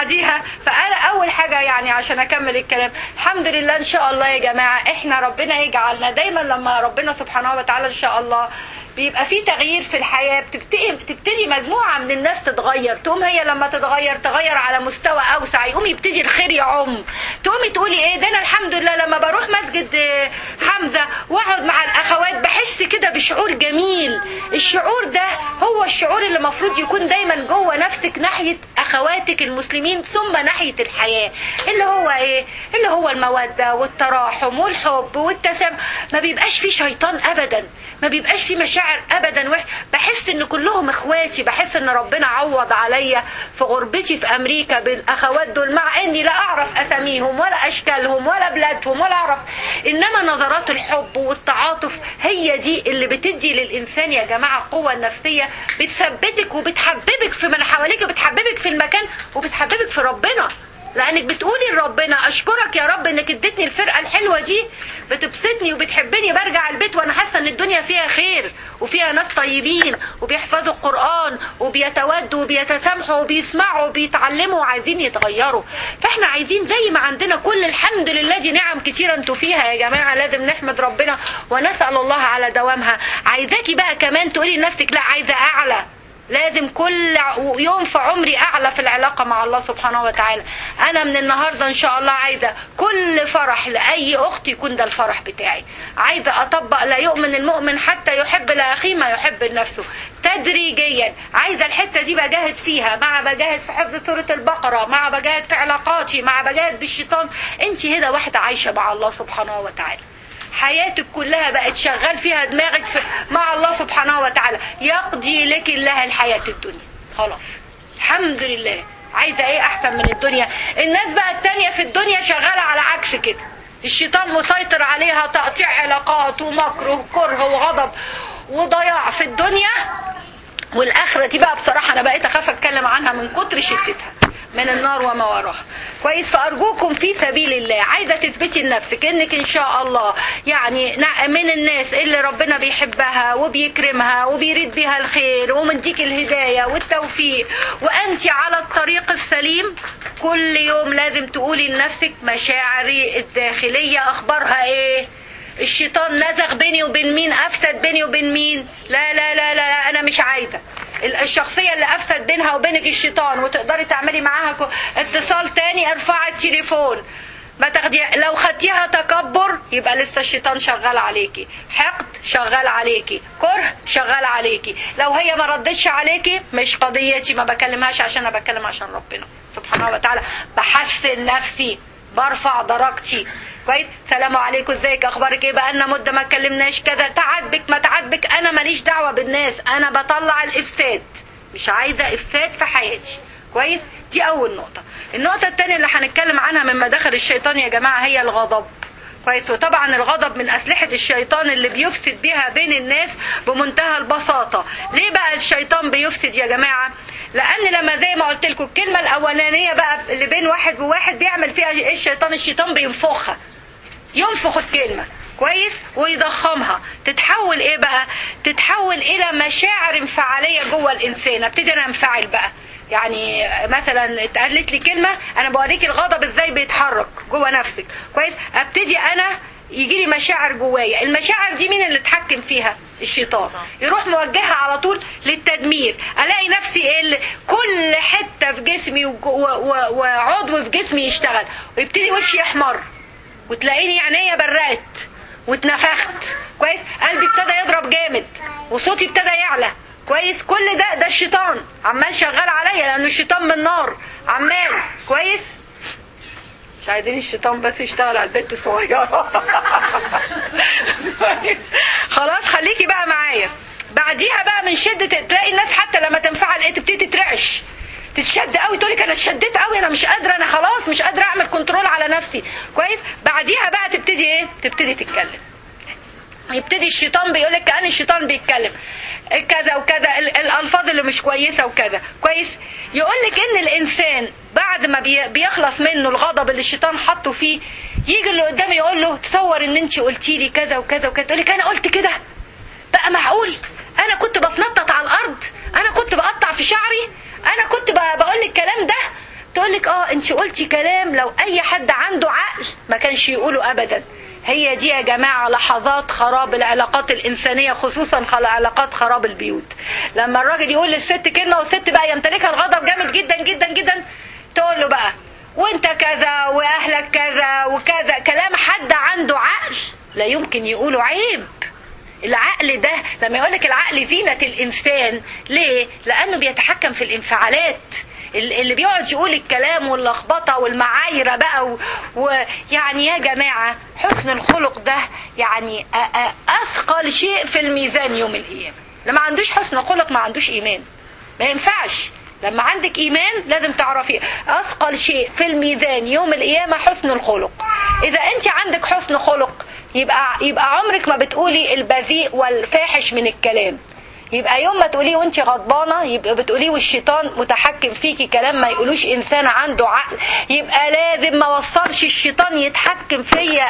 بعديها فانا اول حاجه يعني عشان اكمل الكلام الحمد لله ان شاء الله يا جماعه احنا ربنا يجعلنا دايما لما ربنا سبحانه وتعالى ان شاء الله بيبقى في تغيير في الحياه بتبتدي بتبتدي مجموعه من الناس تتغير تقوم هي لما تتغير تغير على مستوى اوسع يقوم يبتدي الخير يعم تقومي تقولي ايه ده انا الحمد لله لما بروح مسجد آه، حمزه واقعد مع الاخوات بحس كده بشعور جميل الشعور ده هو الشعور اللي المفروض يكون دايما جوه نفسك ناحيه اخواتك المسلمين ثم ناحيه الحياه اللي هو ايه اللي هو الموده والتراحم والحب والتسامح ما بيبقاش فيه شيطان ابدا ما بيبقاش في مشاعر ابدا وح بحس ان كلهم اخواتي بحس ان ربنا عوض عليا في غربتي في امريكا بالاخوات دول مع اني لا اعرف اساميهم ولا اشكالهم ولا بلادهم ولا اعرف انما نظرات الحب والتعاطف هي دي اللي بتدي للانسان يا جماعه القوه النفسيه بتثبتك وبتحببك في من حواليك وبتحببك في المكان وبتحببك في ربنا لانك بتقولي لربنا اشكرك يا رب انك اديتني الفرقه الحلوه دي بتبسطني وبتحبني برجع البيت وانا حاسه ان الدنيا فيها خير وفيها ناس طيبين وبيحفظوا القران وبيتودوا وبيتسامحوا وبيسمعوا وبيتعلموا وعايزين يتغيروا فاحنا عايزين زي ما عندنا كل الحمد لله دي نعم كتيره انتوا فيها يا جماعه لازم نحمد ربنا ونسال الله على دوامها عايزاكي بقى كمان تقولي لنفسك لا عايزه اعلى لازم كل يوم في عمري اعلى في العلاقه مع الله سبحانه وتعالى انا من النهارده ان شاء الله عايزه كل فرح لاي اخت يكون ده الفرح بتاعي عايزه اطبق لا يؤمن المؤمن حتى يحب لاخيه ما يحب لنفسه تدريجيا عايزه الحته دي بجاهد فيها مع بجاهد في حفظ سوره البقره مع بجاهد في علاقاتي مع بجاهد بالشيطان انت هنا واحده عايشه مع الله سبحانه وتعالى حياتك كلها بقت شغال فيها دماغك في مع الله سبحانه وتعالى يقضي لك الله الحياة الدنيا خلاص الحمد لله عايزة ايه احسن من الدنيا الناس بقى التانية في الدنيا شغالة على عكس كده الشيطان مسيطر عليها تقطيع علاقات ومكر وكره وغضب وضياع في الدنيا والاخره دي بقى بصراحه انا بقيت اخاف اتكلم عنها من كتر شدتها من النار وما وراها كويس فارجوكم في سبيل الله عايزه تثبتي لنفسك انك ان شاء الله يعني من الناس اللي ربنا بيحبها وبيكرمها وبيريد بها الخير ومديك الهدايه والتوفيق وانت على الطريق السليم كل يوم لازم تقولي لنفسك مشاعري الداخليه اخبارها ايه الشيطان نزغ بيني وبين مين افسد بيني وبين مين لا لا لا لا, لا انا مش عايزه الشخصيه اللي افسد بينها وبينك الشيطان وتقدري تعملي معاها اتصال تاني ارفعي التليفون ما تاخدي لو خدتيها تكبر يبقى لسه الشيطان شغال عليكي حقد شغال عليكي كره شغال عليكي لو هي ما ردتش عليكي مش قضيتي ما بكلمهاش عشان انا بتكلم عشان ربنا سبحانه وتعالى بحسن نفسي برفع درجتي كويس سلام عليكم ازيك اخبارك ايه بقى لنا مده ما اتكلمناش كذا تعاتبك ما تعاتبك انا ماليش دعوه بالناس انا بطلع الافساد مش عايزه افساد في حياتي كويس دي اول نقطه النقطه الثانيه اللي هنتكلم عنها من مداخل الشيطان يا جماعه هي الغضب كويس وطبعا الغضب من اسلحه الشيطان اللي بيفسد بيها بين الناس بمنتهى البساطه ليه بقى الشيطان بيفسد يا جماعه لان لما زي ما قلت لكم الكلمه الاولانيه بقى اللي بين واحد وواحد بيعمل فيها ايه الشيطان الشيطان بينفخها ينفخ الكلمه كويس ويضخمها تتحول ايه بقى تتحول الى مشاعر انفعاليه جوه الانسان ابتدي انا انفعل بقى يعني مثلا اتقالت لي كلمه انا بوريك الغضب ازاي بيتحرك جوه نفسك كويس ابتدي انا يجي لي مشاعر جوايا المشاعر دي مين اللي اتحكم فيها الشيطان يروح موجهها على طول للتدمير الاقي نفسي ايه كل حته في جسمي وعضو في جسمي يشتغل ويبتدي وشي يحمر وتلاقيني عينيا برقت واتنفخت كويس قلبي ابتدى يضرب جامد وصوتي ابتدى يعلى كويس كل ده ده الشيطان عمال شغال عليا لانه الشيطان من نار عمال كويس مش عايزين الشيطان بس يشتغل على البنت الصغيره خلاص خليكي بقى معايا بعديها بقى من شده تلاقي الناس حتى لما تنفعل ايه تبتدي تترعش تتشد قوي تقول لك انا اتشدت قوي انا مش قادره انا خلاص مش قادره اعمل كنترول على نفسي كويس بعديها بقى تبتدي ايه تبتدي تتكلم يبتدي الشيطان بيقول لك كان الشيطان بيتكلم كذا وكذا الالفاظ اللي مش كويسه وكذا كويس يقول لك ان الانسان بعد ما بيخلص منه الغضب اللي الشيطان حطه فيه يجي اللي قدامي يقول له تصور ان انت قلتي لي كذا وكذا وكذا تقول لك انا قلت كده بقى معقول انا كنت بتنطط على الارض انا كنت بقطع في شعري انا كنت بقول الكلام ده تقول تقول لك اه انت قلتي كلام لو اي حد عنده عقل ما كانش يقوله ابدا هي دي يا جماعة لحظات خراب العلاقات الإنسانية خصوصا خل- علاقات خراب البيوت لما الراجل يقول للست كلمة والست بقى يمتلكها الغضب جامد جدا جدا جدا تقول له بقى وانت كذا واهلك كذا وكذا كلام حد عنده عقل لا يمكن يقوله عيب العقل ده لما يقولك العقل زينة الإنسان ليه؟ لأنه بيتحكم في الانفعالات ال- اللي بيقعد يقول الكلام واللخبطة والمعايرة بقى و- ويعني يا جماعة حسن الخلق ده يعني أ- أ- أثقل شيء في الميزان يوم القيامة لما عندوش حسن خلق ما عندوش إيمان ما ينفعش لما عندك ايمان لازم تعرفي اثقل شيء في الميزان يوم القيامه حسن الخلق اذا انت عندك حسن خلق يبقى يبقى عمرك ما بتقولي البذيء والفاحش من الكلام يبقى يوم ما تقوليه وانت غضبانه يبقى بتقوليه والشيطان متحكم فيكي كلام ما يقولوش انسان عنده عقل يبقى لازم ما وصلش الشيطان يتحكم فيا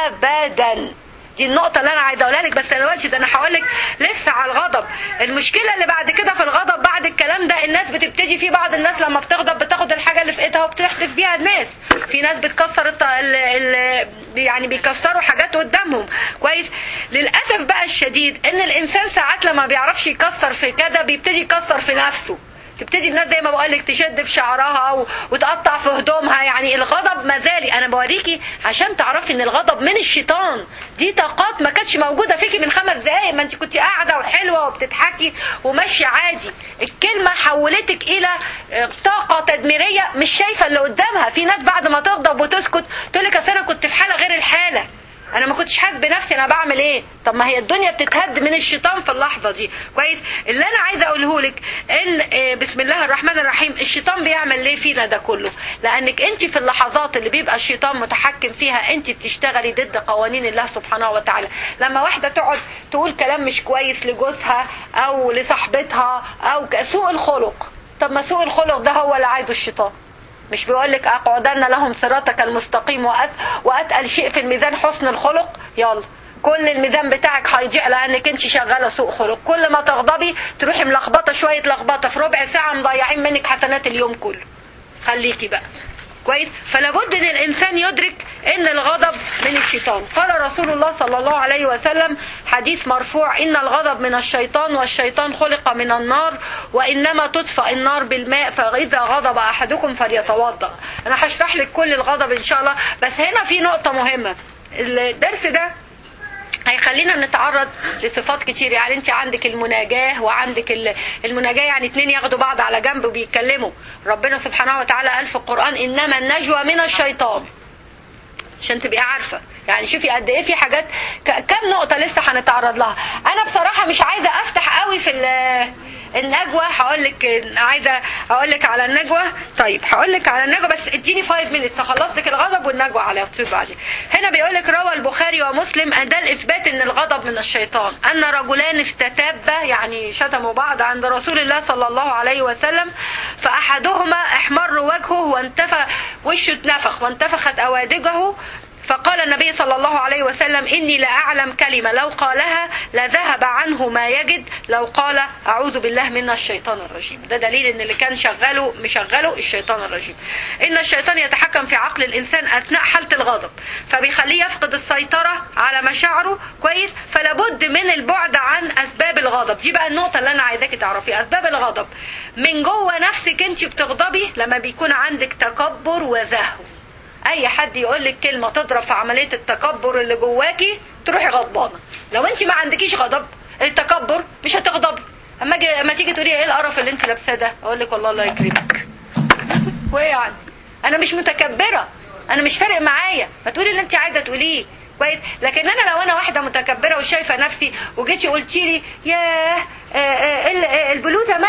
ابدا دي النقطة اللي أنا عايزة أقولها لك بس دلوقتي ده أنا هقول لك لسه على الغضب، المشكلة اللي بعد كده في الغضب بعد الكلام ده الناس بتبتدي في بعض الناس لما بتغضب بتاخد الحاجة اللي في إيدها وبتحدف بيها الناس، في ناس بتكسر الط... ال... ال... يعني بيكسروا حاجات قدامهم، كويس؟ للأسف بقى الشديد إن الإنسان ساعات لما بيعرفش يكسر في كده بيبتدي يكسر في نفسه. تبتدي الناس زي ما بقول لك تشد في شعرها و... وتقطع في هدومها يعني الغضب مازالي انا بوريكي عشان تعرفي ان الغضب من الشيطان دي طاقات ما كانتش موجوده فيكي من خمس دقايق ما انت كنت قاعده وحلوه وبتضحكي وماشيه عادي الكلمه حولتك الى آه، طاقه تدميريه مش شايفه اللي قدامها في ناس بعد ما تغضب وتسكت تقول لك اصل انا كنت في حاله غير الحاله انا ما كنتش حاسس بنفسي انا بعمل ايه طب ما هي الدنيا بتتهد من الشيطان في اللحظه دي كويس اللي انا عايزه اقوله لك ان آه، بسم الله الرحمن الرحيم الشيطان بيعمل ليه فينا ده كله لانك انت في اللحظات اللي بيبقى الشيطان متحكم فيها انت بتشتغلي ضد قوانين الله سبحانه وتعالى لما واحده تقعد تقول كلام مش كويس لجوزها او لصاحبتها او ك- سوء الخلق طب ما سوء الخلق ده هو اللي عايزه الشيطان مش بيقول لك اقعدن لهم صراطك المستقيم وأت... واتقل شيء في الميزان حسن الخلق يلا كل الميزان بتاعك هيضيع لانك انت شغاله سوء خلق كل ما تغضبي تروحي ملخبطه شويه لخبطه في ربع ساعه مضيعين منك حسنات اليوم كله خليكي بقى كويس فلا بد ان الانسان يدرك ان الغضب من الشيطان قال رسول الله صلى الله عليه وسلم حديث مرفوع ان الغضب من الشيطان والشيطان خلق من النار وانما تطفأ النار بالماء فاذا غضب احدكم فليتوضا انا هشرح لك كل الغضب ان شاء الله بس هنا في نقطه مهمه الدرس ده هيخلينا نتعرض لصفات كتير يعني انت عندك المناجاة وعندك ال- المناجاة يعني اتنين ياخدوا بعض على جنب وبيتكلموا ربنا سبحانه وتعالى قال في القرآن انما النجوى من الشيطان عشان تبقي عارفة يعني شوفي قد ايه في حاجات ك- كم نقطة لسه هنتعرض لها انا بصراحة مش عايزة افتح قوي في ال- النجوى هقول لك عايزه اقول لك على النجوى طيب هقول لك على النجوى بس اديني 5 مينتس اخلص لك الغضب والنجوى على طول بعدين هنا بيقول لك روى البخاري ومسلم ان ده الاثبات ان الغضب من الشيطان ان رجلان استتابا يعني شتموا بعض عند رسول الله صلى الله عليه وسلم فاحدهما احمر وجهه وانتفى وشه اتنفخ وانتفخت اوادجه فقال النبي صلى الله عليه وسلم إني لأعلم كلمة لو قالها لذهب عنه ما يجد لو قال أعوذ بالله من الشيطان الرجيم ده دليل إن اللي كان شغاله مشغله الشيطان الرجيم إن الشيطان يتحكم في عقل الإنسان أثناء حالة الغضب فبيخليه يفقد السيطرة على مشاعره كويس فلابد من البعد عن أسباب الغضب دي بقى النقطة اللي أنا عايزاكي تعرفيها أسباب الغضب من جوه نفسك أنت بتغضبي لما بيكون عندك تكبر وزهو اي حد يقول لك كلمه تضرب في عمليه التكبر اللي جواكي تروحي غضبانه لو انت ما عندكيش غضب التكبر مش هتغضبي اما اجي اما تيجي تقولي ايه القرف اللي انت لابساه ده اقول لك والله الله يكرمك وايه يعني انا مش متكبره انا مش فارق معايا ما تقولي اللي انت عايزه تقوليه كويس لكن انا لو انا واحده متكبره وشايفه نفسي وجيتي قلتي لي ياه آه، آه، ال- آه، البلوزه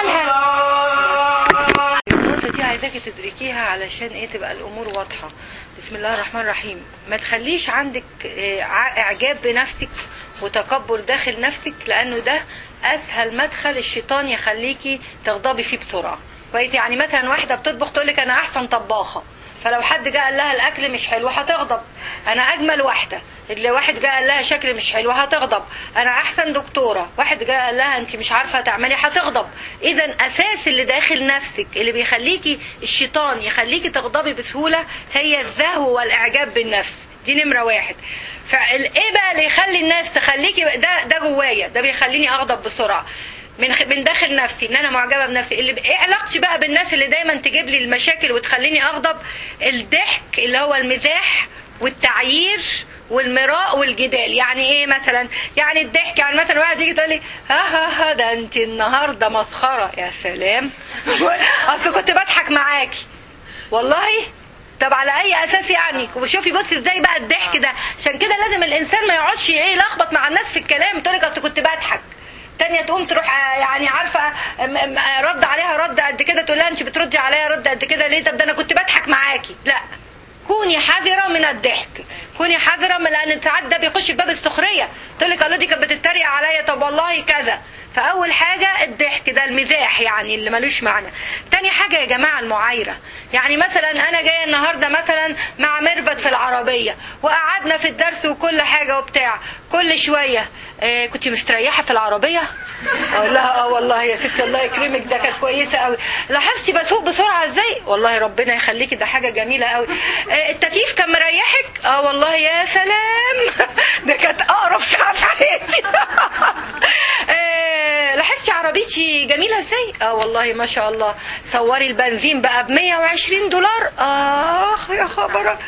مالها النقطة دي عايزاكي تدركيها علشان ايه تبقى الامور واضحة بسم الله الرحمن الرحيم ما تخليش عندك آه، ع- اعجاب بنفسك وتكبر داخل نفسك لانه ده اسهل مدخل الشيطان يخليكي تغضبي فيه بسرعة كويس يعني مثلا واحدة بتطبخ تقولك انا احسن طباخة فلو حد جه قال لها الاكل مش حلو هتغضب انا اجمل واحده اللي واحد جه قال لها شكلي مش حلو هتغضب انا احسن دكتوره واحد جه قال لها انت مش عارفه تعملي هتغضب اذا اساس اللي داخل نفسك اللي بيخليكي الشيطان يخليكي تغضبي بسهوله هي الزهو والاعجاب بالنفس دي نمره واحد فايه بقى اللي يخلي الناس تخليكي ده ده جوايا ده بيخليني اغضب بسرعه من خ... من داخل نفسي ان انا معجبه بنفسي اللي ب... ايه علاقتي بقى بالناس اللي دايما تجيب لي المشاكل وتخليني اغضب الضحك اللي هو المزاح والتعيير والمراء والجدال يعني ايه مثلا يعني الضحك يعني مثلا واحد يجي تقول لي ها ها ها ده انت النهارده مسخره يا سلام اصل كنت بضحك معاكي والله طب على اي اساس يعني وشوفي بصي ازاي بقى الضحك ده عشان كده لازم الانسان ما يقعدش ايه يلخبط مع الناس في الكلام تقول لك اصل كنت بضحك تانية تقوم تروح يعني عارفة رد عليها رد قد كده تقول لها انت بتردي عليا رد قد كده ليه طب ده انا كنت بضحك معاكي لا كوني حذرة من الضحك كوني حذرة من لان ساعات ده بيخش في باب السخرية تقول لك الله دي كانت بتتريق عليا طب والله كذا فاول حاجة الضحك ده المزاح يعني اللي ملوش معنى تاني حاجة يا جماعة المعايرة يعني مثلا انا جاية النهاردة مثلا مع مربط في العربية وقعدنا في الدرس وكل حاجة وبتاع كل شوية آه كنت مستريحة في العربية اقول لها اه والله يا ستي الله يكرمك ده كانت كويسة قوي لاحظتي بسوق بسرعة ازاي والله ربنا يخليكي ده حاجة جميلة قوي آه التكييف كان مريحك اه والله يا سلام ده كانت اقرب ساعة في حياتي آه لاحظتي عربيتي جميلة ازاي اه والله ما شاء الله صوري البنزين بقى ب 120 دولار اخ يا خبر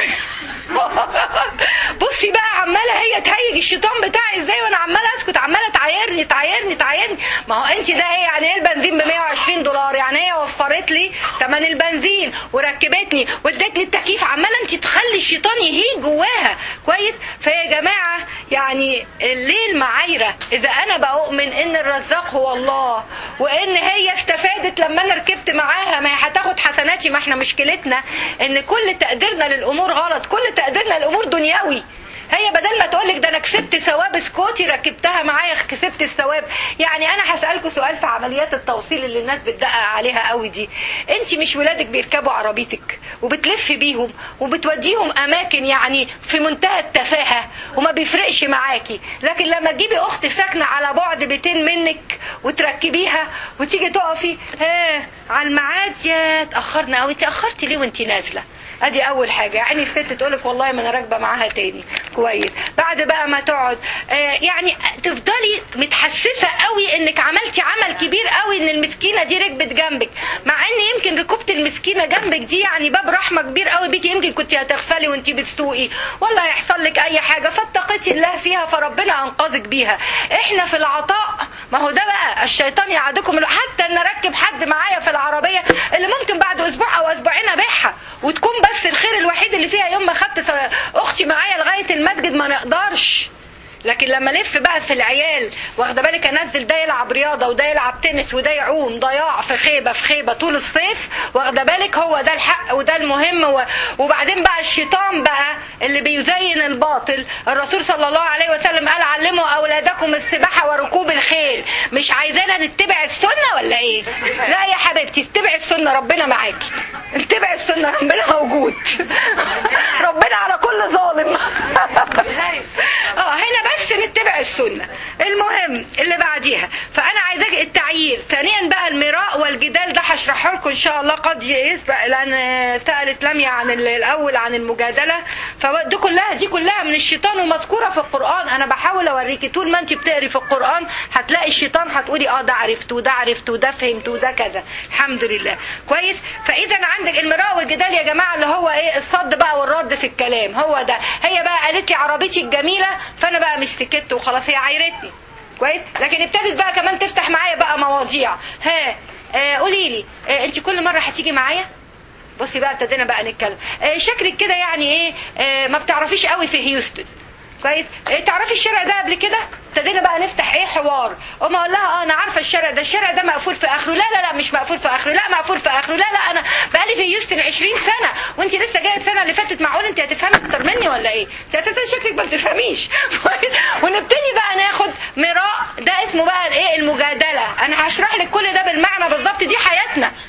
بصي بقى عمالة هي تهيج الشيطان بتاعي ازاي وانا عمالة اسكت عمالة تعايرني تعايرني تعايرني ما هو انت ده ايه يعني ايه البنزين ب 120 دولار يعني هي وفرت لي ثمن البنزين وركبتني وادتني التكييف عمالة انت تخلي الشيطان يهيج جواها كويس فيا جماعة يعني ليه المعايرة اذا انا بؤمن ان الرزاق هو الله وان هي استفادت لما انا ركبت معاها ما هي هتاخد حسناتي ما احنا مشكلتنا ان كل تقديرنا للامور غلط كل تقديرنا للامور دنيوي هي بدل ما تقولك ده انا كسبت ثواب سكوتي ركبتها معايا كسبت الثواب يعني انا هسالكم سؤال في عمليات التوصيل اللي الناس بتدقق عليها قوي دي انت مش ولادك بيركبوا عربيتك وبتلف بيهم وبتوديهم اماكن يعني في منتهى التفاهه وما بيفرقش معاكي لكن لما تجيبي اخت ساكنه على بعد بيتين منك وتركبيها وتيجي تقفي ها على الميعاد يا اتاخرنا قوي انت اخرتي ليه وانت نازله ادي اول حاجة يعني الست تقولك والله ما انا راكبة معاها تاني كويس بعد بقى ما تقعد آه يعني تفضلي متحسسة قوي انك عملتي عمل كبير قوي ان المسكينة دي ركبت جنبك مع ان يمكن ركوبة المسكينة جنبك دي يعني باب رحمة كبير قوي بيكي يمكن كنت هتغفلي وانت بتسوقي ولا هيحصل لك اي حاجة فاتقيتي الله فيها فربنا انقذك بيها احنا في العطاء ما هو ده بقى الشيطان يعدكم حتى ان اركب حد معايا في العربية اللي ممكن بعد اسبوع او اسبوعين ابيعها وتكون بس الخير الوحيد اللي فيها يوم ما خدت اختي معايا لغايه المسجد ما نقدرش لكن لما الف بقى في العيال واخده بالك انزل ده يلعب رياضه وده يلعب تنس وده يعوم ضياع في خيبه في خيبه طول الصيف واخده بالك هو ده الحق وده المهم و... وبعدين بقى الشيطان بقى اللي بيزين الباطل الرسول صلى الله عليه وسلم قال علموا اولادكم السباحه وركوب الخيل مش عايزانا نتبع السنه ولا ايه لا يا حبيبتي اتبعي السنه ربنا معاكي اتبعي السنه ربنا موجود ربنا على كل ظالم اه هنا بس نتبع السنة المهم اللي بعديها فأنا عايزاك التعيير ثانيا بقى المراء والجدال ده هشرحه لكم إن شاء الله قد يسبق لأن سألت لميا عن الأول عن المجادلة فدي كلها دي كلها من الشيطان ومذكورة في القرآن أنا بحاول أوريكي طول ما أنت بتقري في القرآن هتلاقي الشيطان هتقولي اه ده عرفت وده عرفت وده فهمت وده كذا الحمد لله كويس فإذا عندك المراء والجدال يا جماعة اللي هو إيه الصد بقى والرد في الكلام هو ده هي بقى قالت لي عربيتي الجميلة فأنا بقى مش سكت وخلاص هي عايرتني كويس لكن ابتدت بقى كمان تفتح معايا بقى مواضيع ها آه قولي لي آه انت كل مره هتيجي معايا بصي بقى ابتدينا بقى نتكلم آه شكلك كده يعني ايه آه ما بتعرفيش قوي في هيوستن كويس إيه تعرفي الشارع ده قبل كده ابتدينا بقى نفتح ايه حوار وما اقول لها اه انا عارفه الشارع ده الشارع ده مقفول في اخره لا لا لا مش مقفول في اخره لا مقفول في اخره لا لا انا بقالي في هيوستن 20 سنه وانت لسه جايه السنه اللي فاتت معقول انت هتفهمي اكتر مني ولا ايه انت اساسا شكلك ما بتفهميش ونبتدي بقى ناخد مراء ده اسمه بقى ايه المجادله انا هشرح لك كل ده بالمعنى بالظبط دي حياتنا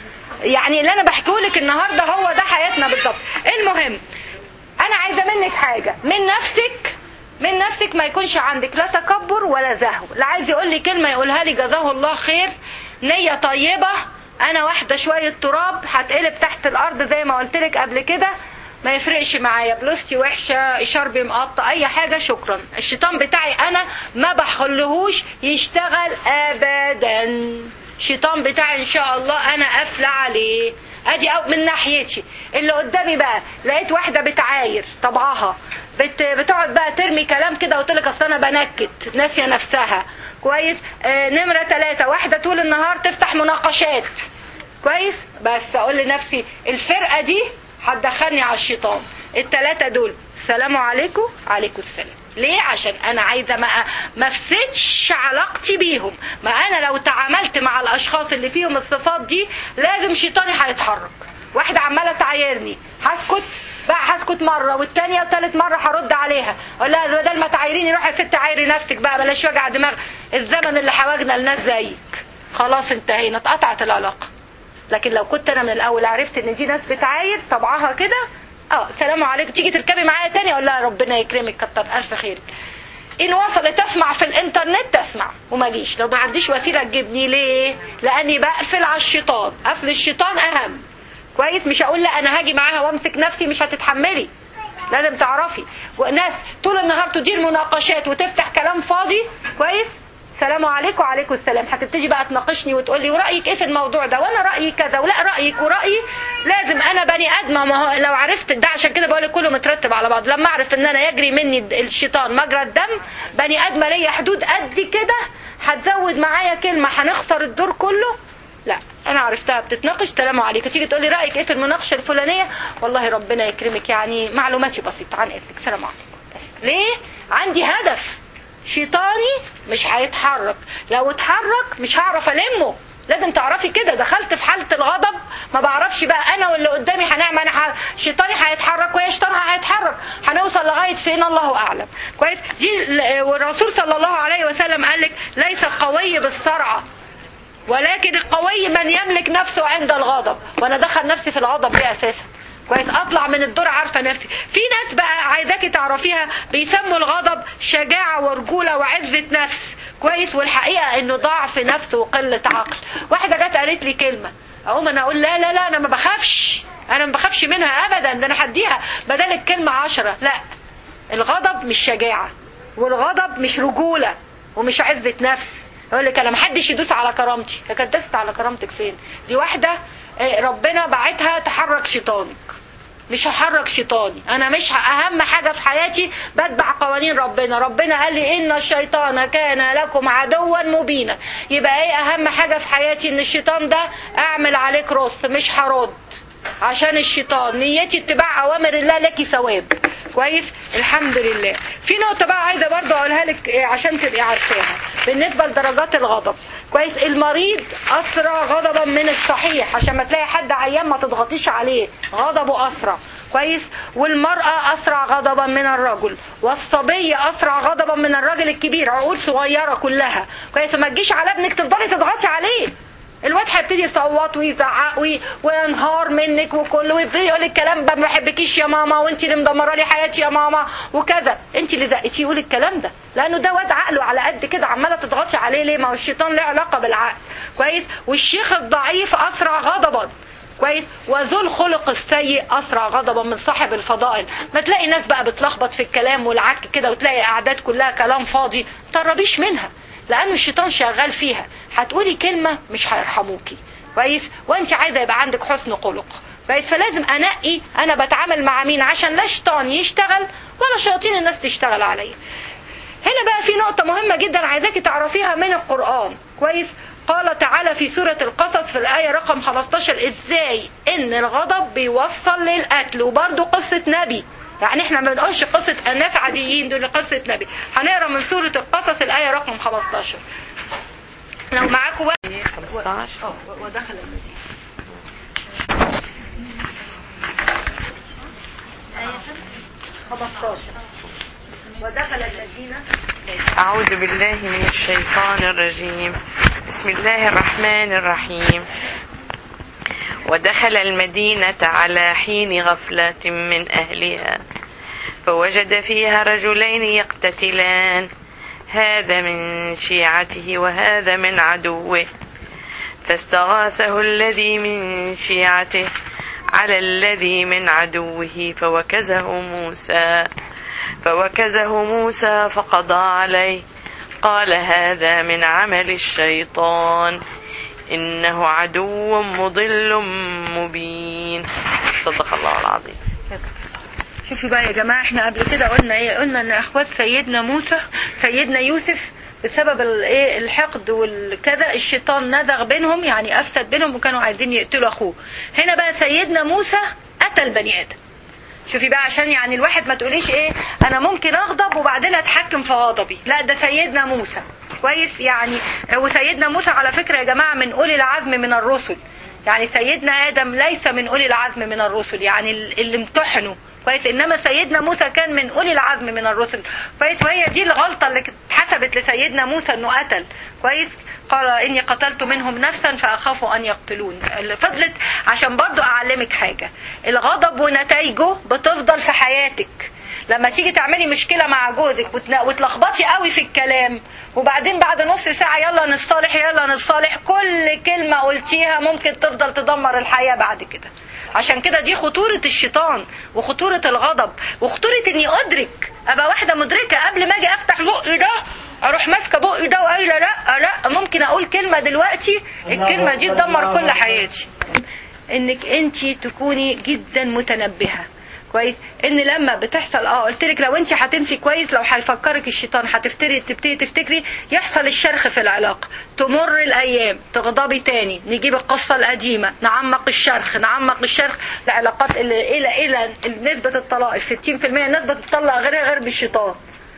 يعني اللي انا بحكيه لك النهارده هو ده حياتنا بالظبط المهم انا عايزه منك حاجه من نفسك من نفسك ما يكونش عندك لا تكبر ولا زهو لا عايز يقول لي كلمه يقولها لي جزاه الله خير نيه طيبه انا واحده شويه تراب هتقلب تحت الارض زي ما قلت لك قبل كده ما يفرقش معايا بلوستي وحشه شربي مقطع اي حاجه شكرا الشيطان بتاعي انا ما بخليهوش يشتغل ابدا الشيطان بتاعي ان شاء الله انا قافله عليه ادي أو من ناحيتي اللي قدامي بقى لقيت واحده بتعاير طبعها بت بتقعد بقى ترمي كلام كده وتقول لك اصل انا بنكت ناسيه نفسها كويس آه نمره ثلاثة واحده طول النهار تفتح مناقشات كويس بس اقول لنفسي الفرقه دي هتدخلني على الشيطان الثلاثه دول السلام عليكم عليكم السلام ليه عشان انا عايزه ما ما افسدش علاقتي بيهم ما انا لو تعاملت مع الاشخاص اللي فيهم الصفات دي لازم شيطاني هيتحرك واحده عماله تعايرني هسكت بقى هسكت مره والتانيه وتالت مره هرد عليها اقول لها بدل ما تعايريني روحي يا ست عايري نفسك بقى بلاش وجع دماغ الزمن اللي حواجنا لناس زيك خلاص انتهينا اتقطعت العلاقه لكن لو كنت انا من الاول عرفت ان دي ناس بتعاير طبعها كده اه سلام عليكم تيجي تركبي معايا تاني اقول لها ربنا يكرمك كتر الف خيرك ان وصلت تسمع في الانترنت تسمع وما جيش لو ما عنديش وسيله تجيبني ليه لاني بقفل على الشيطان قفل الشيطان اهم كويس مش هقول لا انا هاجي معاها وامسك نفسي مش هتتحملي لازم تعرفي وناس طول النهار تدير مناقشات وتفتح كلام فاضي كويس السلام عليكم وعليكم السلام هتبتدي بقى تناقشني وتقول لي ورايك ايه في الموضوع ده وانا رايي كذا ولا رايك ورايي لازم انا بني ادمه ما هو لو عرفت ده عشان كده بقول لك كله مترتب على بعض لما اعرف ان انا يجري مني الشيطان مجرى الدم بني ادمه ليا حدود قد كده هتزود معايا كلمه هنخسر الدور كله لا انا عرفتها بتتناقش سلام عليكم تيجي تقول لي رايك ايه في المناقشه الفلانيه والله ربنا يكرمك يعني معلوماتي بسيطه عن اذنك سلام عليكم بس ليه عندي هدف شيطاني مش هيتحرك لو اتحرك مش هعرف المه لازم تعرفي كده دخلت في حاله الغضب ما بعرفش بقى انا واللي قدامي هنعمل انا ح... شيطاني هيتحرك وهي شيطانها هيتحرك هنوصل لغايه فين الله اعلم كويس دي والرسول صلى الله عليه وسلم قال لك ليس القوي بالسرعه ولكن القوي من يملك نفسه عند الغضب وانا دخل نفسي في الغضب ليه اساسا كويس اطلع من الدور عارفه نفسي في ناس بقى عايزاكي تعرفيها بيسموا الغضب شجاعه ورجوله وعزه نفس كويس والحقيقه انه ضعف نفس وقله عقل واحده جت قالت لي كلمه اقوم انا اقول لا لا لا انا ما بخافش انا ما بخافش منها ابدا ده انا هديها بدل الكلمه عشرة لا الغضب مش شجاعه والغضب مش رجوله ومش عزه نفس يقول لك انا ما حدش يدوس على كرامتي لكن دست على كرامتك فين دي واحده ربنا بعتها تحرك شيطانك مش هحرك شيطاني انا مش اهم حاجه في حياتي بتبع قوانين ربنا ربنا قال لي ان الشيطان كان لكم عدوا مبينا يبقى ايه اهم حاجه في حياتي ان الشيطان ده اعمل عليك رص مش هرد عشان الشيطان نيتي اتباع اوامر الله لك ثواب كويس الحمد لله في نقطه بقى عايزه برضو اقولها لك عشان تبقي عارفاها بالنسبه لدرجات الغضب كويس المريض اسرع غضبا من الصحيح عشان ما تلاقي حد عيان ما تضغطيش عليه غضبه اسرع كويس والمرأة أسرع غضبا من الرجل والصبي أسرع غضبا من الراجل الكبير عقول صغيرة كلها كويس ما تجيش على ابنك تفضلي تضغطي عليه الواد هيبتدي يصوت ويزعق وينهار منك وكله ويبتدي يقول الكلام ما بحبكيش يا ماما وانت اللي مدمره لي حياتي يا ماما وكذا انت اللي زقتيه يقول الكلام ده لانه ده واد عقله على قد كده عماله تضغطي عليه ليه ما هو الشيطان له علاقه بالعقل كويس والشيخ الضعيف اسرع غضبا كويس وذو الخلق السيء اسرع غضبا من صاحب الفضائل ما تلاقي ناس بقى بتلخبط في الكلام والعك كده وتلاقي اعداد كلها كلام فاضي تقربيش منها لانه الشيطان شغال فيها هتقولي كلمه مش هيرحموكي كويس وانت عايزه يبقى عندك حسن خلق كويس فلازم انقي انا بتعامل مع مين عشان لا شيطان يشتغل ولا شياطين الناس تشتغل عليا هنا بقى في نقطه مهمه جدا عايزاكي تعرفيها من القران كويس قال تعالى في سورة القصص في الآية رقم 15 إزاي إن الغضب بيوصل للقتل وبرضه قصة نبي يعني احنا ما بنقولش قصة الناس عاديين دول قصة نبي هنقرا من سورة القصص الآية رقم 15 لو معاكم بقى 15 ودخل المدينة آية 15 ودخل المدينة أعوذ بالله من الشيطان الرجيم بسم الله الرحمن الرحيم ودخل المدينة على حين غفلة من أهلها فوجد فيها رجلين يقتتلان هذا من شيعته وهذا من عدوه فاستغاثه الذي من شيعته على الذي من عدوه فوكزه موسى فوكزه موسى فقضى عليه قال هذا من عمل الشيطان إنه عدو مضل مبين صدق الله العظيم شوفوا بقى يا جماعة احنا قبل كده قلنا ايه قلنا ان اخوات سيدنا موسى سيدنا يوسف بسبب الايه الحقد والكذا الشيطان نزغ بينهم يعني افسد بينهم وكانوا عايزين يقتلوا اخوه هنا بقى سيدنا موسى قتل بني ادم شوفي بقى عشان يعني الواحد ما تقوليش ايه انا ممكن اغضب وبعدين اتحكم في غضبي لا ده سيدنا موسى كويس يعني وسيدنا موسى على فكرة يا جماعة من اولي العزم من الرسل يعني سيدنا ادم ليس من اولي العزم من الرسل يعني اللي امتحنوا كويس انما سيدنا موسى كان من اولي العزم من الرسل كويس وهي دي الغلطه اللي اتحسبت لسيدنا موسى انه قتل كويس قال اني قتلت منهم نفسا فاخاف ان يقتلون فضلت عشان برضو اعلمك حاجه الغضب ونتائجه بتفضل في حياتك لما تيجي تعملي مشكله مع جوزك وتلخبطي قوي في الكلام وبعدين بعد نص ساعه يلا نتصالح يلا نتصالح كل كلمه قلتيها ممكن تفضل تدمر الحياه بعد كده عشان كده دي خطورة الشيطان وخطورة الغضب وخطورة اني ادرك ابقى واحدة مدركة قبل ما اجي افتح بقي ده اروح ماسكة بقي ده وقايلة لا لا ممكن اقول كلمة دلوقتي الكلمة دي تدمر كل حياتي انك انت تكوني جدا متنبهة كويس ان لما بتحصل اه قلت لك لو انت هتنسي كويس لو هيفكرك الشيطان هتفتري تبتدي تفتكري يحصل الشرخ في العلاقه تمر الايام تغضبي تاني نجيب القصه القديمه نعمق الشرخ نعمق الشرخ العلاقات اللي الى الى نسبه الطلاق 60% الناس بتطلق غيرها غير بالشيطان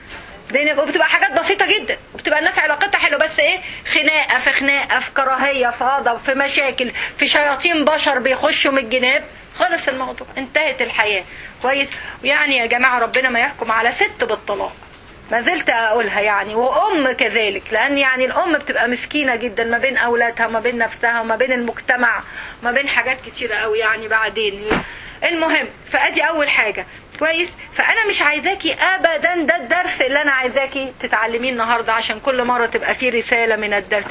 دي وبتبقى حاجات بسيطه جدا وبتبقى الناس علاقتها حلوه بس ايه خناقه في خناقه في كراهيه في غضب في مشاكل في شياطين بشر بيخشوا من الجناب خلص الموضوع انتهت الحياة كويس ويعني يا جماعة ربنا ما يحكم على ست بالطلاق ما زلت اقولها يعني وام كذلك لان يعني الام بتبقى مسكينه جدا ما بين اولادها وما بين نفسها وما بين المجتمع وما بين حاجات كتيره قوي يعني بعدين المهم فادي اول حاجه كويس فانا مش عايزاكي ابدا ده الدرس اللي انا عايزاكي تتعلميه النهارده عشان كل مره تبقى فيه رساله من الدرس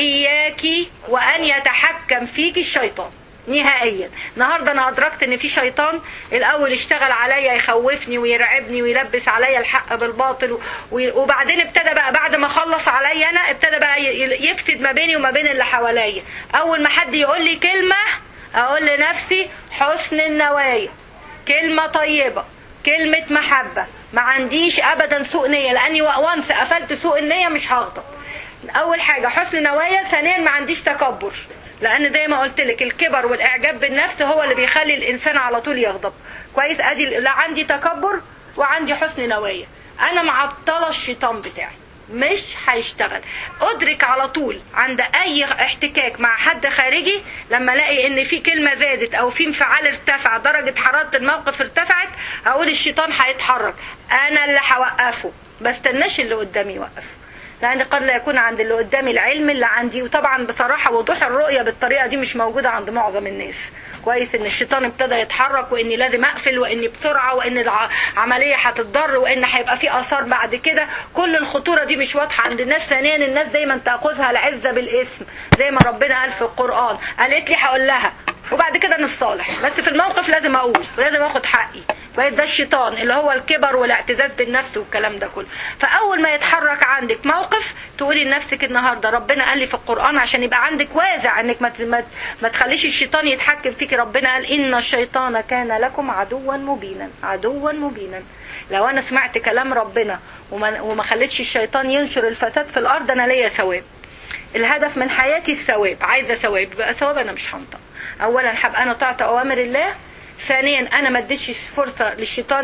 اياكي وان يتحكم فيك الشيطان نهائيا النهارده انا ادركت ان في شيطان الاول اشتغل عليا يخوفني ويرعبني ويلبس عليا الحق بالباطل وبعدين ابتدى بقى بعد ما خلص عليا انا ابتدى بقى يفسد ما بيني وما بين اللي حواليا اول ما حد يقول لي كلمه اقول لنفسي حسن النوايا كلمه طيبه كلمه محبه ما عنديش ابدا سوء نيه لاني وانس قفلت سوء النيه مش هغضب اول حاجه حسن نوايا ثانيا ما عنديش تكبر لان زي ما قلت لك الكبر والاعجاب بالنفس هو اللي بيخلي الانسان على طول يغضب كويس ادي لا عندي تكبر وعندي حسن نوايا انا معطله الشيطان بتاعي مش هيشتغل ادرك على طول عند اي احتكاك مع حد خارجي لما الاقي ان في كلمه زادت او في انفعال ارتفع درجه حراره الموقف ارتفعت اقول الشيطان هيتحرك انا اللي هوقفه بستناش اللي قدامي يوقفه لان قد لا يكون عند اللي قدامي العلم اللي عندي وطبعا بصراحه وضوح الرؤيه بالطريقه دي مش موجوده عند معظم الناس كويس ان الشيطان ابتدى يتحرك واني لازم اقفل واني بسرعه وان العمليه هتتضر وان هيبقى في اثار بعد كده كل الخطوره دي مش واضحه عند الناس ثانيا الناس دايما تاخذها العزه بالاسم زي ما ربنا قال في القران قالت لي هقول لها وبعد كده نتصالح بس في الموقف لازم اقول ولازم اخد حقي كويس ده الشيطان اللي هو الكبر والاعتزاز بالنفس والكلام ده كله فاول ما يتحرك عندك موقف تقولي لنفسك النهارده ربنا قال لي في القران عشان يبقى عندك وازع انك ما ما, ما تخليش الشيطان يتحكم فيك ربنا قال ان الشيطان كان لكم عدوا مبينا عدوا مبينا لو انا سمعت كلام ربنا وما, وما خليتش الشيطان ينشر الفساد في الارض انا ليا ثواب الهدف من حياتي الثواب عايزه ثواب بقى ثواب انا مش هنطق اولا هبقى انا طاعت اوامر الله ثانيا انا ما اديتش فرصه للشيطان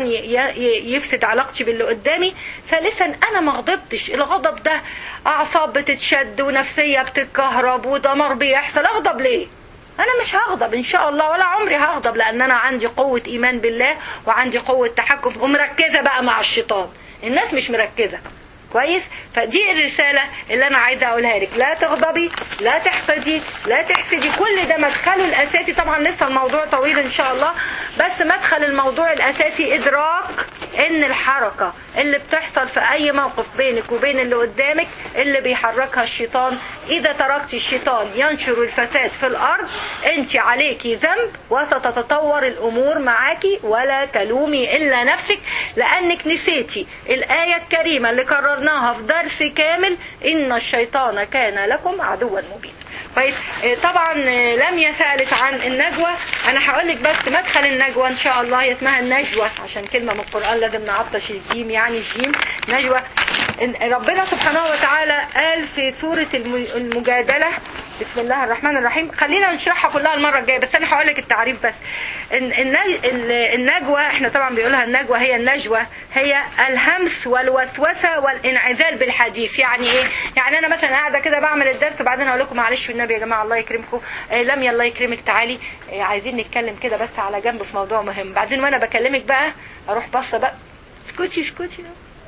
يفسد علاقتي باللي قدامي ثالثا انا ما غضبتش الغضب ده اعصاب بتتشد ونفسيه بتتكهرب ودمار بيحصل اغضب ليه انا مش هغضب ان شاء الله ولا عمري هغضب لان انا عندي قوه ايمان بالله وعندي قوه تحكم ومركزه بقى مع الشيطان الناس مش مركزه كويس فدي الرسالة اللي أنا عايزة أقولها لك لا تغضبي لا تحسدي لا تحسدي كل ده مدخله الأساسي طبعا لسه الموضوع طويل إن شاء الله بس مدخل الموضوع الأساسي إدراك إن الحركة اللي بتحصل في أي موقف بينك وبين اللي قدامك اللي بيحركها الشيطان إذا تركت الشيطان ينشر الفساد في الأرض أنت عليكي ذنب وستتطور الأمور معاكي ولا تلومي إلا نفسك لأنك نسيتي الآية الكريمة اللي قررناها في درس كامل إن الشيطان كان لكم عدوا مبينا كويس آه، طبعا آه، لم يسألت عن النجوى انا هقول لك بس مدخل النجوى ان شاء الله هي اسمها النجوى عشان كلمه من القران لازم نعطش الجيم يعني الجيم نجوى إن- ربنا سبحانه وتعالى قال في سوره الم- المجادله بسم الله الرحمن الرحيم خلينا نشرحها كلها المره الجايه بس انا هقول لك التعريف بس الن- النج- ال- النجوى احنا طبعا بيقولها النجوى هي النجوى هي الهمس والوسوسه والانعزال بالحديث يعني ايه يعني انا مثلا قاعده كده بعمل الدرس وبعدين اقول لكم معلش والنبي يا جماعه الله يكرمكم آه لم الله يكرمك تعالي آه عايزين نتكلم كده بس على جنب في موضوع مهم بعدين وانا بكلمك بقى اروح باصه بقى اسكتي اسكتي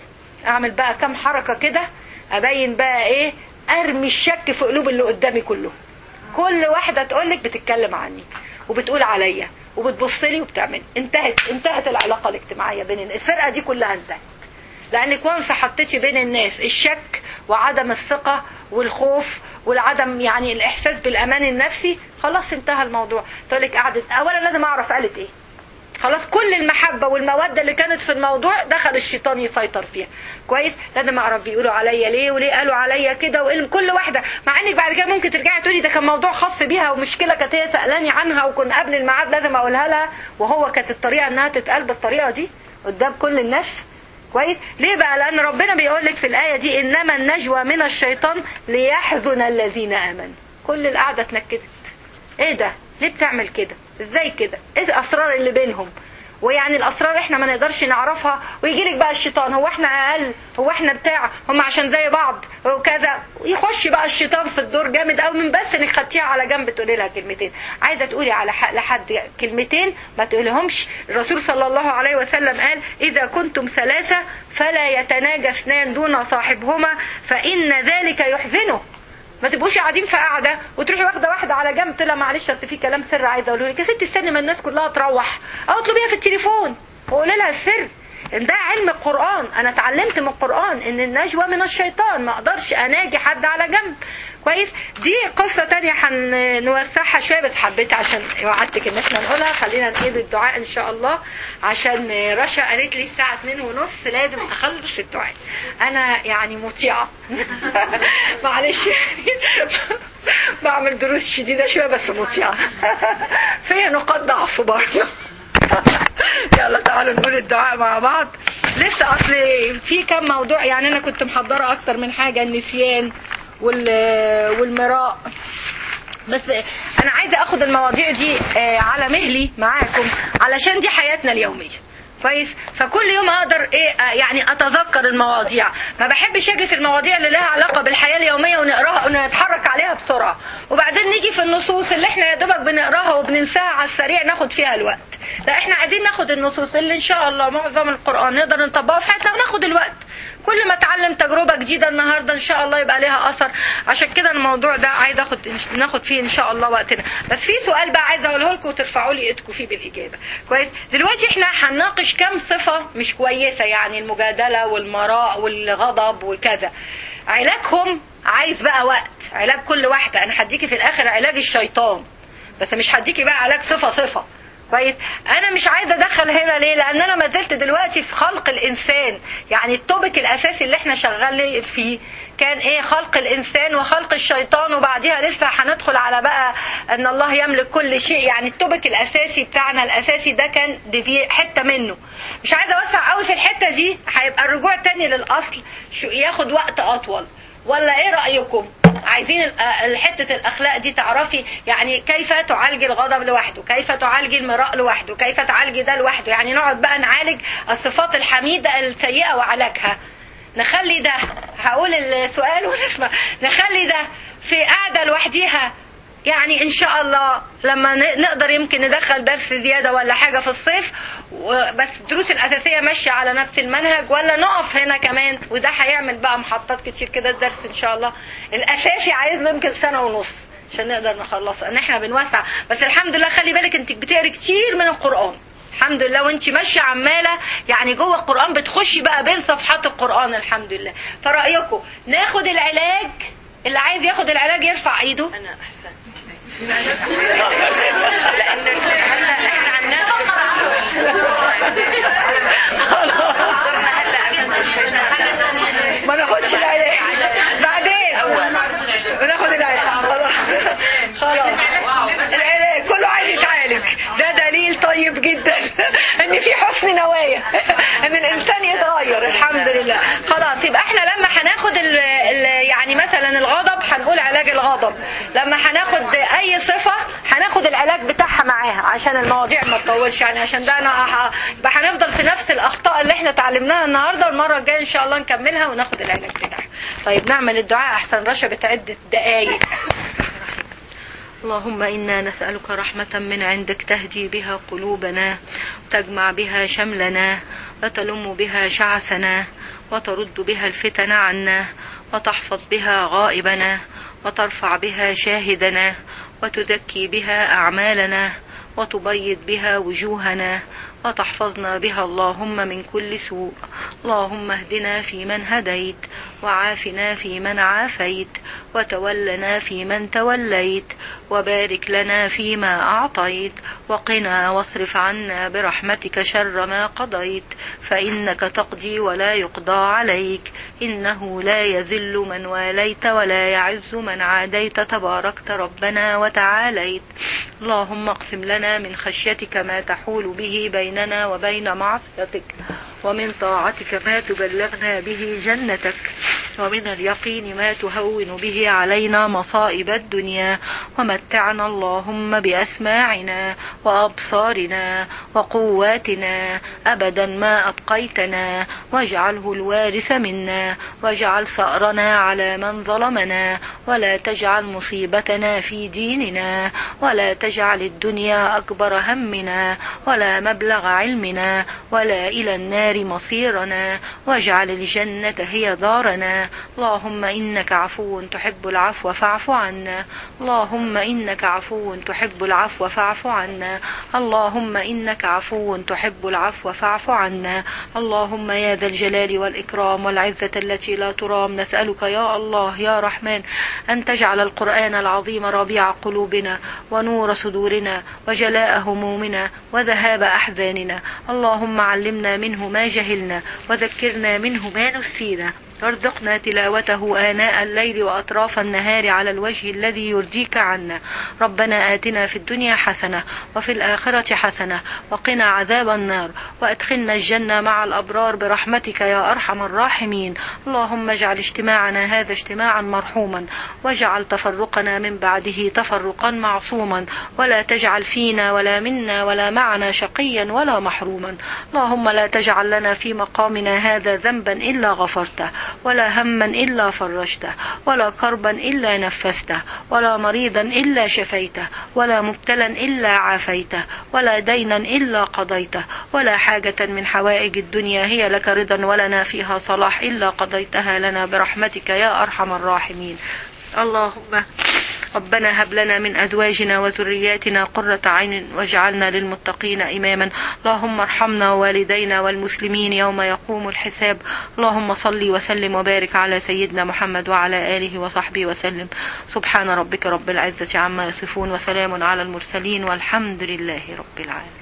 اعمل بقى كام حركه كده ابين بقى ايه ارمي الشك في قلوب اللي قدامي كله كل واحده تقول لك بتتكلم عني وبتقول عليا وبتبص لي وبتعمل انتهت انتهت العلاقه الاجتماعيه بين الناس. الفرقه دي كلها انتهت لانك وانس حطيتي بين الناس الشك وعدم الثقه والخوف والعدم يعني الاحساس بالامان النفسي خلاص انتهى الموضوع تقول لك قعدت اولا لازم اعرف قالت ايه خلاص كل المحبة والمودة اللي كانت في الموضوع دخل الشيطان يسيطر فيها كويس لازم اعرف بيقولوا عليا ليه وليه قالوا عليا كده وإيه كل واحدة مع انك بعد كده ممكن ترجعي تقولي ده كان موضوع خاص بيها ومشكلة كانت هي سألاني عنها وكنا قبل الميعاد لازم اقولها لها وهو كانت الطريقة انها تتقال بالطريقة دي قدام كل الناس كويس ليه بقى لان ربنا بيقول لك في الايه دي انما النجوى من الشيطان ليحزن الذين امنوا كل القعده اتنكدت ايه ده ليه بتعمل كده ازاي كده ايه الاسرار اللي بينهم ويعني الاسرار احنا ما نقدرش نعرفها ويجي لك بقى الشيطان هو احنا اقل هو احنا بتاع هم عشان زي بعض وكذا يخش بقى الشيطان في الدور جامد قوي من بس انك خدتيها على جنب تقولي لها كلمتين عايزه تقولي على حق لحد كلمتين ما تقولهمش الرسول صلى الله عليه وسلم قال اذا كنتم ثلاثه فلا يتناجى اثنان دون صاحبهما فان ذلك يحزنه ما تبقوش قاعدين في قاعده وتروحي واخده واحده على جنب تقول لها معلش اصل في كلام سر عايزه اقوله لك يا ستي استني ما الناس كلها تروح او اطلبيها في التليفون وقولي لها السر ده علم القرآن أنا اتعلمت من القرآن إن النجوى من الشيطان ما أقدرش أناجي حد على جنب كويس دي قصة تانية هنوسعها شوية بس حبيت عشان وعدتك إن احنا نقولها خلينا نقيد الدعاء إن شاء الله عشان رشا قالت لي الساعة 2 ونص لازم أخلص الدعاء أنا يعني مطيعة معلش يعني بعمل دروس شديدة شوية بس مطيعة فيها نقاط ضعف برضه يلا تعالوا نقول الدعاء مع بعض لسه اصل في كم موضوع يعني انا كنت محضره اكتر من حاجه النسيان وال والمراء بس انا عايزه اخد المواضيع دي على مهلي معاكم علشان دي حياتنا اليوميه كويس فكل يوم اقدر ايه يعني اتذكر المواضيع ما بحبش اجي في المواضيع اللي لها علاقه بالحياه اليوميه ونقراها ونتحرك عليها بسرعه وبعدين نيجي في النصوص اللي احنا يا دوبك بنقراها وبننساها على السريع ناخد فيها الوقت لا احنا عايزين ناخد النصوص اللي ان شاء الله معظم القران نقدر نطبقها في حياتنا وناخد الوقت كل ما اتعلم تجربه جديده النهارده ان شاء الله يبقى لها اثر عشان كده الموضوع ده عايز اخد ناخد فيه ان شاء الله وقتنا بس في سؤال بقى عايزه اقوله لكم وترفعوا لي ايدكم فيه بالاجابه كويس دلوقتي احنا هنناقش كام صفه مش كويسه يعني المجادله والمراء والغضب وكذا علاجهم عايز بقى وقت علاج كل واحده انا هديكي في الاخر علاج الشيطان بس مش هديكي بقى علاج صفه صفه كويس انا مش عايزه ادخل هنا ليه لان انا ما زلت دلوقتي في خلق الانسان يعني التوبك الاساسي اللي احنا شغالين فيه كان ايه خلق الانسان وخلق الشيطان وبعديها لسه هندخل على بقى ان الله يملك كل شيء يعني التوبك الاساسي بتاعنا الاساسي ده كان دي حته منه مش عايزه اوسع قوي في الحته دي هيبقى الرجوع تاني للاصل ياخد وقت اطول ولا ايه رايكم عايزين حته الاخلاق دي تعرفي يعني كيف تعالجي الغضب لوحده كيف تعالجي المراء لوحده كيف تعالجي ده لوحده يعني نقعد بقى نعالج الصفات الحميده السيئه وعلاجها نخلي ده هقول السؤال ونسمع نخلي ده في قاعده لوحديها يعني ان شاء الله لما ن- نقدر يمكن ندخل درس زياده ولا حاجه في الصيف و- بس الدروس الاساسيه ماشيه على نفس المنهج ولا نقف هنا كمان وده هيعمل بقى محطات كتير كده الدرس ان شاء الله الاساسي عايز له يمكن سنه ونص عشان نقدر نخلصه ان احنا بنوسع بس الحمد لله خلي بالك انت بتقري كتير من القران الحمد لله وانت ماشيه عماله يعني جوه القران بتخشي بقى بين صفحات القران الحمد لله فرايكم ناخد العلاج اللي عايز ياخد العلاج يرفع ايده انا احسن لان احنا عنا وصلنا هلا ما ناخدش العلاج بعدين بناخد العلاج خلاص خلاص العلاج كله عايز يتعالج ده دليل طيب جدا ان في حسن نوايا ان الانسان يتغير الحمد لله خلاص يبقى احنا لما هناخد ال ال يعني مثلا الغضب هنقول علاج الغضب لما هناخد اي صفه هناخد العلاج بتاعها معاها عشان المواضيع ما تطولش يعني عشان ده انا ه- يبقى هنفضل في نفس الاخطاء اللي احنا اتعلمناها النهارده المره الجايه ان شاء الله نكملها وناخد العلاج بتاعها طيب نعمل الدعاء احسن رشا بتعد دقايق اللهم إنا نسألك رحمة من عندك تهدي بها قلوبنا وتجمع بها شملنا وتلم بها شعثنا وترد بها الفتن عنا وتحفظ بها غائبنا وترفع بها شاهدنا وتزكي بها أعمالنا وتبيض بها وجوهنا وتحفظنا بها اللهم من كل سوء اللهم اهدنا فيمن هديت وعافنا فيمن عافيت وتولنا فيمن توليت وبارك لنا فيما أعطيت وقنا واصرف عنا برحمتك شر ما قضيت فإنك تقضي ولا يقضى عليك إنه لا يذل من واليت ولا يعز من عاديت تباركت ربنا وتعاليت اللهم اقسم لنا من خشيتك ما تحول به بيننا وبين معصيتك ومن طاعتك ما تبلغنا به جنتك ومن اليقين ما تهون به علينا مصائب الدنيا ومتعنا اللهم بأسماعنا وأبصارنا وقواتنا أبدا ما أبقيتنا واجعله الوارث منا واجعل ثأرنا على من ظلمنا ولا تجعل مصيبتنا في ديننا ولا تجعل الدنيا أكبر همنا ولا مبلغ علمنا ولا إلى النار مصيرنا واجعل الجنة هي دارنا اللهم إنك عفو تحب العفو فاعف عنا اللهم إنك عفو تحب العفو فاعف عنا اللهم إنك عفو تحب العفو فاعف عنا اللهم يا ذا الجلال والإكرام والعزة التي لا ترام نسألك يا الله يا رحمن أن تجعل القرآن العظيم ربيع قلوبنا ونور صدورنا وجلاء همومنا وذهاب أحزاننا اللهم علمنا منه ما جهلنا وذكرنا منه ما نسينا وارزقنا تلاوته آناء الليل وأطراف النهار على الوجه الذي يرضيك عنا ربنا آتنا في الدنيا حسنة وفي الآخرة حسنة وقنا عذاب النار وأدخلنا الجنة مع الأبرار برحمتك يا أرحم الراحمين اللهم اجعل اجتماعنا هذا اجتماعا مرحوما واجعل تفرقنا من بعده تفرقا معصوما ولا تجعل فينا ولا منا ولا معنا شقيا ولا محروما اللهم لا تجعل لنا في مقامنا هذا ذنبا إلا غفرته ولا هما إلا فرجته ولا كربا إلا نفسته ولا مريضا إلا شفيته ولا مبتلا إلا عافيته ولا دينا إلا قضيته ولا حاجة من حوائج الدنيا هي لك رضا ولنا فيها صلاح إلا قضيتها لنا برحمتك يا أرحم الراحمين اللهم ربنا هب لنا من أزواجنا وذرياتنا قرة عين واجعلنا للمتقين إماما اللهم ارحمنا ووالدينا والمسلمين يوم يقوم الحساب اللهم صل وسلم وبارك على سيدنا محمد وعلى آله وصحبه وسلم سبحان ربك رب العزة عما يصفون وسلام على المرسلين والحمد لله رب العالمين